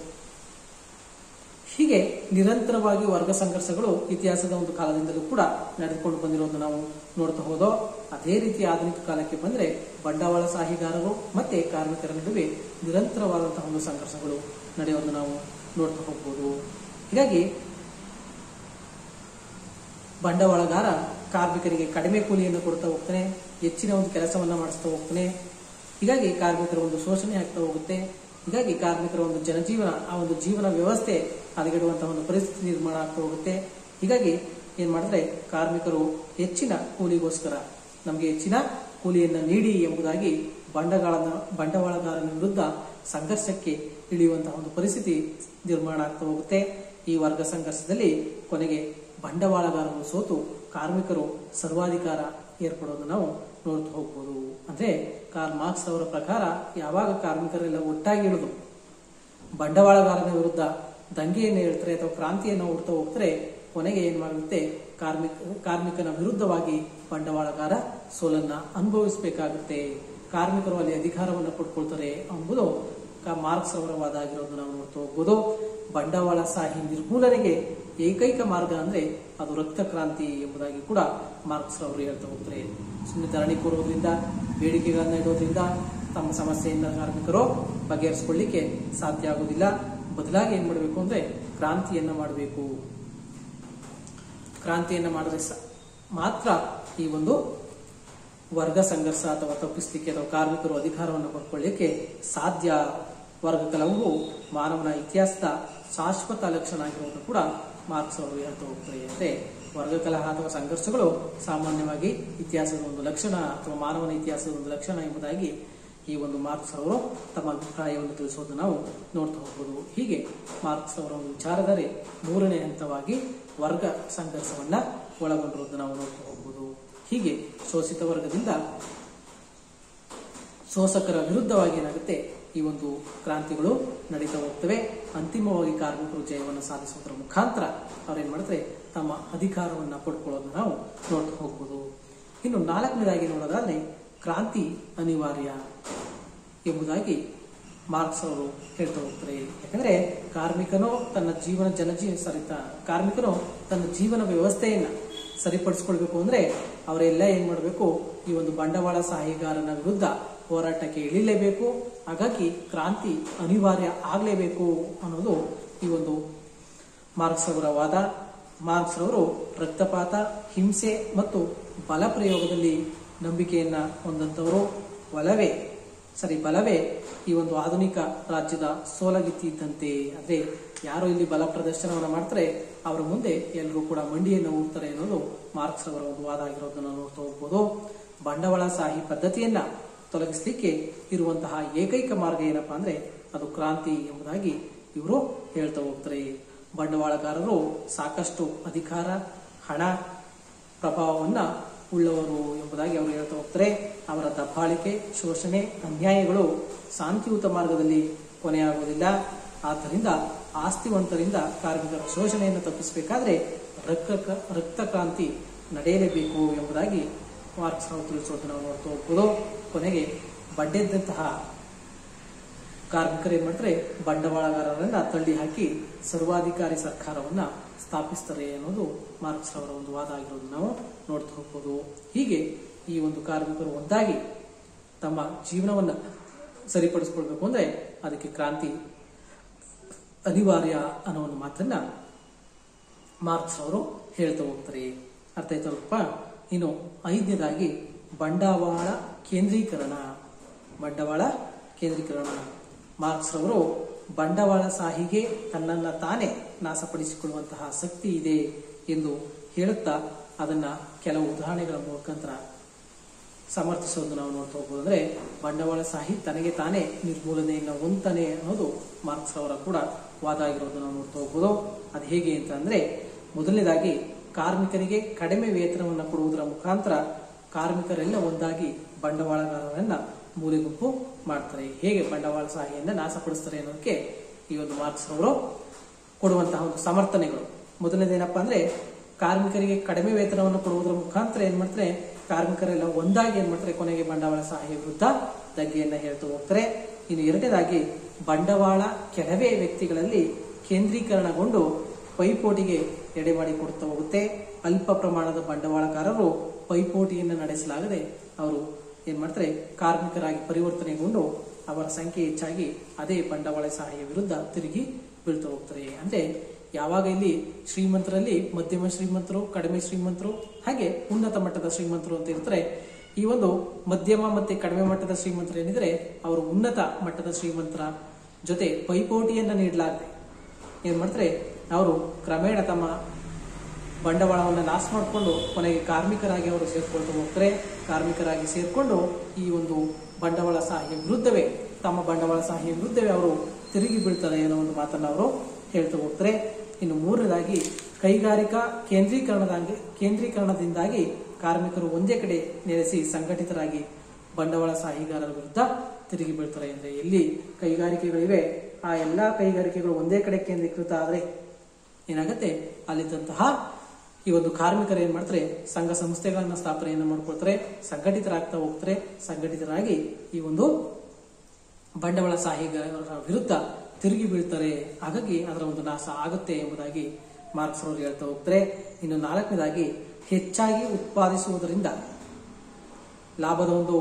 ಹೀಗೆ ನಿರಂತರವಾಗಿ ವರ್ಗ ಸಂಘರ್ಷಗಳು ಇತಿಹಾಸದ ಒಂದು ಕಾಲದಿಂದಲೂ ಕೂಡ ನಡೆದುಕೊಂಡು ಬಂದಿರೋದು ನಾವು ನೋಡ್ತಾ ಹೋದೋ ಅದೇ ರೀತಿ ಆಧುನಿಕ ಕಾಲಕ್ಕೆ ಬಂದ್ರೆ ಬಂಡವಾಳಶಾಹಿಗಾರರು ಮತ್ತೆ ಕಾರ್ಮಿಕರ ನಡುವೆ ನಿರಂತರವಾದಂತಹ ಒಂದು ಸಂಘರ್ಷಗಳು ನಡೆಯೋದನ್ನು ನಾವು ನೋಡ್ತಾ ಹೋಗ್ಬೋದು ಹೀಗಾಗಿ ಬಂಡವಾಳಗಾರ ಕಾರ್ಮಿಕರಿಗೆ ಕಡಿಮೆ ಕೂಲಿಯನ್ನು ಕೊಡ್ತಾ ಹೋಗ್ತಾನೆ ಹೆಚ್ಚಿನ ಒಂದು ಕೆಲಸವನ್ನ ಮಾಡಿಸ್ತಾ ಹೋಗ್ತಾನೆ ಹೀಗಾಗಿ ಕಾರ್ಮಿಕರ ಒಂದು ಶೋಷಣೆ ಆಗ್ತಾ ಹೋಗುತ್ತೆ ಹೀಗಾಗಿ ಕಾರ್ಮಿಕರ ಒಂದು ಜನಜೀವನ ಆ ಒಂದು ಜೀವನ ವ್ಯವಸ್ಥೆ ಹದಗೆಡುವಂತಹ ಒಂದು ಪರಿಸ್ಥಿತಿ ನಿರ್ಮಾಣ ಆಗ್ತಾ ಹೋಗುತ್ತೆ ಹೀಗಾಗಿ ಏನ್ ಮಾಡಿದ್ರೆ ಕಾರ್ಮಿಕರು ಹೆಚ್ಚಿನ ಕೂಲಿಗೋಸ್ಕರ ನಮಗೆ ಹೆಚ್ಚಿನ ಕೂಲಿಯನ್ನ ನೀಡಿ ಎಂಬುದಾಗಿ ಬಂಡವಾಳದ ಬಂಡವಾಳಗಾರನ ವಿರುದ್ಧ ಸಂಘರ್ಷಕ್ಕೆ ಇಳಿಯುವಂತಹ ಒಂದು ಪರಿಸ್ಥಿತಿ ನಿರ್ಮಾಣ ಆಗ್ತಾ ಹೋಗುತ್ತೆ ಈ ವರ್ಗ ಸಂಘರ್ಷದಲ್ಲಿ ಕೊನೆಗೆ ಬಂಡವಾಳಗಾರರು ಸೋತು ಕಾರ್ಮಿಕರು ಸರ್ವಾಧಿಕಾರ ಏರ್ಪಡೋದು ನಾವು ನೋಡ್ತಾ ಹೋಗ್ಬೋದು ಅಂದ್ರೆ ಕಾರ್ಲ್ ಮಾರ್ಕ್ಸ್ ಅವರ ಪ್ರಕಾರ ಯಾವಾಗ ಕಾರ್ಮಿಕರೆಲ್ಲ ಒಟ್ಟಾಗಿ ಇಳಿದು ಬಂಡವಾಳಗಾರನ ವಿರುದ್ಧ ದಂಗೆಯನ್ನು ಹೇಳ್ತಾರೆ ಅಥವಾ ಕ್ರಾಂತಿಯನ್ನು ಹುಡ್ತಾ ಹೋಗ್ತಾರೆ ಕೊನೆಗೆ ಏನ್ ಮಾಡುತ್ತೆ ಕಾರ್ಮಿಕ ಕಾರ್ಮಿಕನ ವಿರುದ್ಧವಾಗಿ ಬಂಡವಾಳಗಾರ ಸೋಲನ್ನ ಅನುಭವಿಸಬೇಕಾಗುತ್ತೆ ಕಾರ್ಮಿಕರು ಅಲ್ಲಿ ಅಧಿಕಾರವನ್ನು ಪಡ್ಕೊಳ್ತಾರೆ ಎಂಬುದು ಕ- ಮಾರ್ಕ್ಸ್ ಅವರ ವಾದ ಆಗಿರೋದು ನಾವು ನೋಡ್ತಾ ಹೋಗ್ಬೋದು ಬಂಡವಾಳಶಾಹಿ ನಿರ್ಮೂಲನೆಗೆ ಏಕೈಕ ಮಾರ್ಗ ಅಂದ್ರೆ ಅದು ರಕ್ತ ಕ್ರಾಂತಿ ಎಂಬುದಾಗಿ ಕೂಡ ಮಾರ್ಕ್ಸ್ ಅವರು ಹೇಳ್ತಾ ಹೋಗ್ತಾರೆ ಸುಮ್ಮನೆ ಧರಣಿ ಕೂರೋದ್ರಿಂದ ಬೇಡಿಕೆಗಳನ್ನ ಇಡೋದ್ರಿಂದ ತಮ್ಮ ಸಮಸ್ಯೆಯಿಂದ ಕಾರ್ಮಿಕರು ಬಗೆಹರಿಸಿಕೊಳ್ಳಿಕ್ಕೆ ಸಾಧ್ಯ ಆಗೋದಿಲ್ಲ ಬದಲಾಗಿ ಏನ್ ಮಾಡಬೇಕು ಅಂದ್ರೆ ಕ್ರಾಂತಿಯನ್ನ ಮಾಡಬೇಕು ಕ್ರಾಂತಿಯನ್ನ ಮಾಡಿದ್ರೆ ಸ- ಮಾತ್ರ ಈ ಒಂದು ವರ್ಗ ಸಂಘರ್ಷ ಅಥವಾ ತಪ್ಪಿಸಲಿಕ್ಕೆ ಅಥವಾ ಕಾರ್ಮಿಕರು ಅಧಿಕಾರವನ್ನು ಪಡ್ಕೊಳ್ಳಿಕ್ಕೆ ಸಾಧ್ಯ ವರ್ಗ ಕಲವು ಮಾನವನ ಇತಿಹಾಸದ ಶಾಶ್ವತ ಲಕ್ಷಣ ಆಗಿರುವುದು ಕೂಡ ಮಾರ್ಕ್ಸ್ ಅವರು ಹೇಳ್ತಾ ಹೋಗ್ತಾರೆ ಅಂದ್ರೆ ವರ್ಗ ಕಲಹ ಅಥವಾ ಸಂಘರ್ಷಗಳು ಸಾಮಾನ್ಯವಾಗಿ ಇತಿಹಾಸದ ಒಂದು ಲಕ್ಷಣ ಅಥವಾ ಮಾನವನ ಇತಿಹಾಸದ ಒಂದು ಲಕ್ಷಣ ಎಂಬುದಾಗಿ ಈ ಒಂದು ಮಾರ್ಕ್ಸ್ ಅವರು ತಮ್ಮ ಅಭಿಪ್ರಾಯವನ್ನು ತಿಳಿಸೋದು ನಾವು ನೋಡ್ತಾ ಹೋಗ್ಬೋದು ಹೀಗೆ ಮಾರ್ಕ್ಸ್ ಅವರ ಒಂದು ವಿಚಾರಧಾರೆ ಮೂರನೇ ಹಂತವಾಗಿ ವರ್ಗ ಸಂಘರ್ಷವನ್ನ ಒಳಗೊಂಡಿರೋದು ನಾವು ನೋಡ್ತಾ ಹೋಗ್ಬೋದು ಹೀಗೆ ಶೋಷಿತ ವರ್ಗದಿಂದ ಶೋಷಕರ ವಿರುದ್ಧವಾಗಿ ಏನಾಗುತ್ತೆ ಈ ಒಂದು ಕ್ರಾಂತಿಗಳು ನಡೀತಾ ಹೋಗ್ತವೆ ಅಂತಿಮವಾಗಿ ಕಾರ್ಮಿಕರು ಜಯವನ್ನು ಸಾಧಿಸುವುದರ ಮುಖಾಂತರ ಅವ್ರೇನ್ ಮಾಡ್ತಾರೆ ತಮ್ಮ ಅಧಿಕಾರವನ್ನ ಪಡ್ಕೊಳ್ಳೋದನ್ನ ನಾವು ನೋಡ್ತಾ ಹೋಗ್ಬೋದು ಇನ್ನು ನಾಲ್ಕನೇದಾಗಿ ನೋಡೋದಾದ್ರೆ ಕ್ರಾಂತಿ ಅನಿವಾರ್ಯ ಎಂಬುದಾಗಿ ಮಾರ್ಕ್ಸ್ ಅವರು ಹೇಳ್ತಾ ಹೋಗ್ತಾರೆ ಯಾಕಂದ್ರೆ ಕಾರ್ಮಿಕನು ತನ್ನ ಜೀವನ ಜನಜೀ ಸಾರಿ ತ- ಕಾರ್ಮಿಕನು ತನ್ನ ಜೀವನ ವ್ಯವಸ್ಥೆಯನ್ನ ಸರಿಪಡಿಸ್ಕೊಳ್ಬೇಕು ಅಂದ್ರೆ ಅವರೆಲ್ಲ ಏನ್ ಮಾಡಬೇಕು ಈ ಒಂದು ಬಂಡವಾಳ ಸಹಾಯಿಗಾರನ ವಿರುದ್ಧ ಹೋರಾಟಕ್ಕೆ ಇಳಿಲೇಬೇಕು ಹಾಗಾಗಿ ಕ್ರಾಂತಿ ಅನಿವಾರ್ಯ ಆಗ್ಲೇಬೇಕು ಅನ್ನೋದು ಈ ಒಂದು ಮಾರ್ಕ್ಸ್ ಅವರ ವಾದ ಮಾರ್ಕ್ಸ್ ಅವರು ರಕ್ತಪಾತ ಹಿಂಸೆ ಮತ್ತು ಬಲ ಪ್ರಯೋಗದಲ್ಲಿ ನಂಬಿಕೆಯನ್ನ ಹೊಂದಂತವರು ಒಲವೇ ಸರಿ ಬಲವೇ ಈ ಒಂದು ಆಧುನಿಕ ರಾಜ್ಯದ ಸೋಲಗಿತ್ತಿ ಇದ್ದಂತೆ ಅಂದ್ರೆ ಯಾರು ಇಲ್ಲಿ ಬಲ ಪ್ರದರ್ಶನವನ್ನ ಮಾಡ್ತಾರೆ ಅವರ ಮುಂದೆ ಎಲ್ಲರೂ ಕೂಡ ಮಂಡಿಯನ್ನು ಊಡ್ತಾರೆ ಅನ್ನೋದು ಮಾರ್ಕ್ಸ್ ಅವರ ಒಂದು ವಾದ ಆಗಿರೋದನ್ನ ನೋಡ್ತಾ ಹೋಗ್ಬೋದು ಬಂಡವಾಳಶಾಹಿ ಪದ್ಧತಿಯನ್ನ ತೊಲಗಿಸಲಿಕ್ಕೆ ಇರುವಂತಹ ಏಕೈಕ ಮಾರ್ಗ ಏನಪ್ಪಾ ಅಂದ್ರೆ ಅದು ಕ್ರಾಂತಿ ಎಂಬುದಾಗಿ ಇವರು ಹೇಳ್ತಾ ಹೋಗ್ತಾರೆ ಬಂಡವಾಳಗಾರರು ಸಾಕಷ್ಟು ಅಧಿಕಾರ ಹಣ ಪ್ರಭಾವವನ್ನ ಉಳ್ಳವರು ಎಂಬುದಾಗಿ ಅವರು ಹೇಳ್ತಾ ಹೋಗ್ತಾರೆ ಅವರ ದಬ್ಬಾಳಿಕೆ ಶೋಷಣೆ ಅನ್ಯಾಯಗಳು ಶಾಂತಿಯುತ ಮಾರ್ಗದಲ್ಲಿ ಕೊನೆಯಾಗುವುದಿಲ್ಲ ಆದ್ದರಿಂದ ಆಸ್ತಿವಂತರಿಂದ ಕಾರ್ಮಿಕರ ಶೋಷಣೆಯನ್ನು ತಪ್ಪಿಸಬೇಕಾದ್ರೆ ರಕ್ತ ರಕ್ತ ಕ್ರಾಂತಿ ನಡೆಯಲೇಬೇಕು ಎಂಬುದಾಗಿ ಮಾರ್ಕ್ಸ್ ಅವರು ತಿಳಿಸೋದು ನಾವು ನೋಡ್ತಾ ಹೋಗ್ಬೋದು ಕೊನೆಗೆ ಬಡ್ಡೆದ್ದಂತಹ ಕಾರ್ಮಿಕರು ಏನ್ ಮಾಡ್ತಾರೆ ಬಂಡವಾಳಗಾರರನ್ನ ತಳ್ಳಿ ಹಾಕಿ ಸರ್ವಾಧಿಕಾರಿ ಸರ್ಕಾರವನ್ನ ಸ್ಥಾಪಿಸ್ತಾರೆ ಅನ್ನೋದು ಮಾರ್ಕ್ಸ್ ಅವರ ಒಂದು ವಾದ ಆಗಿರೋದು ನಾವು ನೋಡ್ತಾ ಹೋಗ್ಬೋದು ಹೀಗೆ ಈ ಒಂದು ಕಾರ್ಮಿಕರು ಒಂದಾಗಿ ತಮ್ಮ ಜೀವನವನ್ನ ಸರಿಪಡಿಸ್ಕೊಳ್ಬೇಕು ಅಂದ್ರೆ ಅದಕ್ಕೆ ಕ್ರಾಂತಿ ಅನಿವಾರ್ಯ ಅನ್ನೋ ಒಂದು ಮಾತನ್ನ ಮಾರ್ಕ್ಸ್ ಅವರು ಹೇಳ್ತಾ ಹೋಗ್ತಾರೆ ಅರ್ಥ ಆಯ್ತಲ್ವಾ ಇನ್ನು ಐದನೇದಾಗಿ ಬಂಡವಾಳ ಕೇಂದ್ರೀಕರಣ ಬಂಡವಾಳ ಕೇಂದ್ರೀಕರಣ ಮಾರ್ಕ್ಸ್ ಅವರು ಬಂಡವಾಳಶಾಹಿಗೆ ತನ್ನನ್ನ ತಾನೇ ನಾಶಪಡಿಸಿಕೊಳ್ಳುವಂತಹ ಶಕ್ತಿ ಇದೆ ಎಂದು ಹೇಳುತ್ತಾ ಅದನ್ನ ಕೆಲವು ಉದಾಹರಣೆಗಳ ಮುಖಾಂತರ ಸಮರ್ಥಿಸೋದು ನಾವು ನೋಡ್ತಾ ಹೋಗ್ಬೋದು ಅಂದ್ರೆ ಬಂಡವಾಳಶಾಹಿ ತನಗೆ ತಾನೇ ನಿರ್ಮೂಲನೆಯನ್ನು ಹೊಂತಾನೆ ಅನ್ನೋದು ಮಾರ್ಕ್ಸ್ ಅವರ ಕೂಡ ವಾದ ಆಗಿರೋದು ನಾವು ನೋಡ್ತಾ ಹೋಗ್ಬೋದು ಅದು ಹೇಗೆ ಅಂತ ಅಂದ್ರೆ ಮೊದಲನೇದಾಗಿ ಕಾರ್ಮಿಕರಿಗೆ ಕಡಿಮೆ ವೇತನವನ್ನು ಕೊಡುವುದರ ಮುಖಾಂತರ ಕಾರ್ಮಿಕರೆಲ್ಲ ಒಂದಾಗಿ ಬಂಡವಾಳಗಾರರನ್ನ ಮೂಲೆಗುಂಪು ಮಾಡ್ತಾರೆ ಹೇಗೆ ಬಂಡವಾಳಶಾಹಿಯನ್ನ ನಾಶಪಡಿಸ್ತಾರೆ ಅನ್ನೋದಕ್ಕೆ ಈ ಒಂದು ಮಾರ್ಕ್ಸ್ ಅವರು ಕೊಡುವಂತಹ ಒಂದು ಸಮರ್ಥನೆಗಳು ಮೊದಲನೇದೇನಪ್ಪಾ ಅಂದ್ರೆ ಕಾರ್ಮಿಕರಿಗೆ ಕಡಿಮೆ ವೇತನವನ್ನು ಕೊಡುವುದರ ಮುಖಾಂತರ ಏನ್ ಮಾಡ್ತಾರೆ ಕಾರ್ಮಿಕರೆಲ್ಲ ಒಂದಾಗಿ ಏನ್ ಮಾಡ್ತಾರೆ ಕೊನೆಗೆ ಬಂಡವಾಳ ಸಹಾಯ ವಿರುದ್ಧ ದಗ್ಗೆಯನ್ನ ಹೇಳ್ತಾ ಹೋಗ್ತಾರೆ ಇನ್ನು ಎರಡನೇದಾಗಿ ಬಂಡವಾಳ ಕೆಲವೇ ವ್ಯಕ್ತಿಗಳಲ್ಲಿ ಕೇಂದ್ರೀಕರಣಗೊಂಡು ಪೈಪೋಟಿಗೆ ಎಡೆ ಮಾಡಿ ಕೊಡ್ತಾ ಹೋಗುತ್ತೆ ಅಲ್ಪ ಪ್ರಮಾಣದ ಬಂಡವಾಳಗಾರರು ಪೈಪೋಟಿಯನ್ನು ನಡೆಸಲಾಗದೆ ಅವರು ಏನ್ ಮಾಡ್ತಾರೆ ಕಾರ್ಮಿಕರಾಗಿ ಪರಿವರ್ತನೆಗೊಂಡು ಅವರ ಸಂಖ್ಯೆ ಹೆಚ್ಚಾಗಿ ಅದೇ ಬಂಡವಾಳ ಸಹಾಯ ವಿರುದ್ಧ ತಿರುಗಿ ಬೀಳ್ತಾ ಹೋಗ್ತಾರೆ ಅಂದ್ರೆ ಯಾವಾಗ ಇಲ್ಲಿ ಶ್ರೀಮಂತರಲ್ಲಿ ಮಧ್ಯಮ ಶ್ರೀಮಂತರು ಕಡಿಮೆ ಶ್ರೀಮಂತರು ಹಾಗೆ ಉನ್ನತ ಮಟ್ಟದ ಶ್ರೀಮಂತರು ಅಂತ ಇರ್ತಾರೆ ಈ ಒಂದು ಮಧ್ಯಮ ಮತ್ತೆ ಕಡಿಮೆ ಮಟ್ಟದ ಶ್ರೀಮಂತರು ಏನಿದ್ರೆ ಅವರು ಉನ್ನತ ಮಟ್ಟದ ಶ್ರೀಮಂತರ ಜೊತೆ ಪೈಪೋಟಿಯನ್ನ ನೀಡಲಾಗಿದೆ ಏನ್ ಮಾಡ್ತಾರೆ ಅವರು ಕ್ರಮೇಣ ತಮ್ಮ ಬಂಡವಾಳವನ್ನು ನಾಶ ಮಾಡಿಕೊಂಡು ಕೊನೆಗೆ ಕಾರ್ಮಿಕರಾಗಿ ಅವರು ಸೇರ್ಕೊಳ್ತಾ ಹೋಗ್ತಾರೆ ಕಾರ್ಮಿಕರಾಗಿ ಸೇರ್ಕೊಂಡು ಈ ಒಂದು ಬಂಡವಾಳ ಸಹಾಯ ವಿರುದ್ಧವೇ ತಮ್ಮ ಬಂಡವಾಳ ಸಹಾಯ ವಿರುದ್ಧವೇ ಅವರು ತಿರುಗಿ ಬೀಳ್ತಾರೆ ಅನ್ನೋ ಒಂದು ಮಾತನ್ನ ಅವರು ಹೇಳ್ತಾ ಹೋಗ್ತಾರೆ ಇನ್ನು ಮೂರನೇದಾಗಿ ಕೈಗಾರಿಕಾ ಕೇಂದ್ರೀಕರಣದ ಕೇಂದ್ರೀಕರಣದಿಂದಾಗಿ ಕಾರ್ಮಿಕರು ಒಂದೇ ಕಡೆ ನೆಲೆಸಿ ಸಂಘಟಿತರಾಗಿ ಬಂಡವಾಳ ಸಾಹಿಗಾರರ ವಿರುದ್ಧ ತಿರುಗಿ ಬೀಳ್ತಾರೆ ಅಂದ್ರೆ ಎಲ್ಲಿ ಕೈಗಾರಿಕೆಗಳಿವೆ ಆ ಎಲ್ಲಾ ಕೈಗಾರಿಕೆಗಳು ಒಂದೇ ಕಡೆ ಕೇಂದ್ರೀಕೃತ ಆದ್ರೆ ಏನಾಗುತ್ತೆ ಅಲ್ಲಿದ್ದಂತಹ ಈ ಒಂದು ಕಾರ್ಮಿಕರು ಏನ್ ಮಾಡ್ತಾರೆ ಸಂಘ ಸಂಸ್ಥೆಗಳನ್ನ ಸ್ಥಾಪನೆಯನ್ನ ಮಾಡ್ಕೊಳ್ತಾರೆ ಸಂಘಟಿತರಾಗ್ತಾ ಹೋಗ್ತಾರೆ ಸಂಘಟಿತರಾಗಿ ಈ ಒಂದು ಬಂಡವಾಳಶಾಹಿಗಳ ವಿರುದ್ಧ ತಿರುಗಿ ಬೀಳ್ತಾರೆ ಹಾಗಾಗಿ ಅದರ ಒಂದು ನಾಶ ಆಗುತ್ತೆ ಎಂಬುದಾಗಿ ಮಾರ್ಕ್ಸ್ ಅವರು ಹೇಳ್ತಾ ಹೋಗ್ತಾರೆ ಇನ್ನು ನಾಲ್ಕನೇದಾಗಿ ಹೆಚ್ಚಾಗಿ ಉತ್ಪಾದಿಸುವುದರಿಂದ ಲಾಭದ ಒಂದು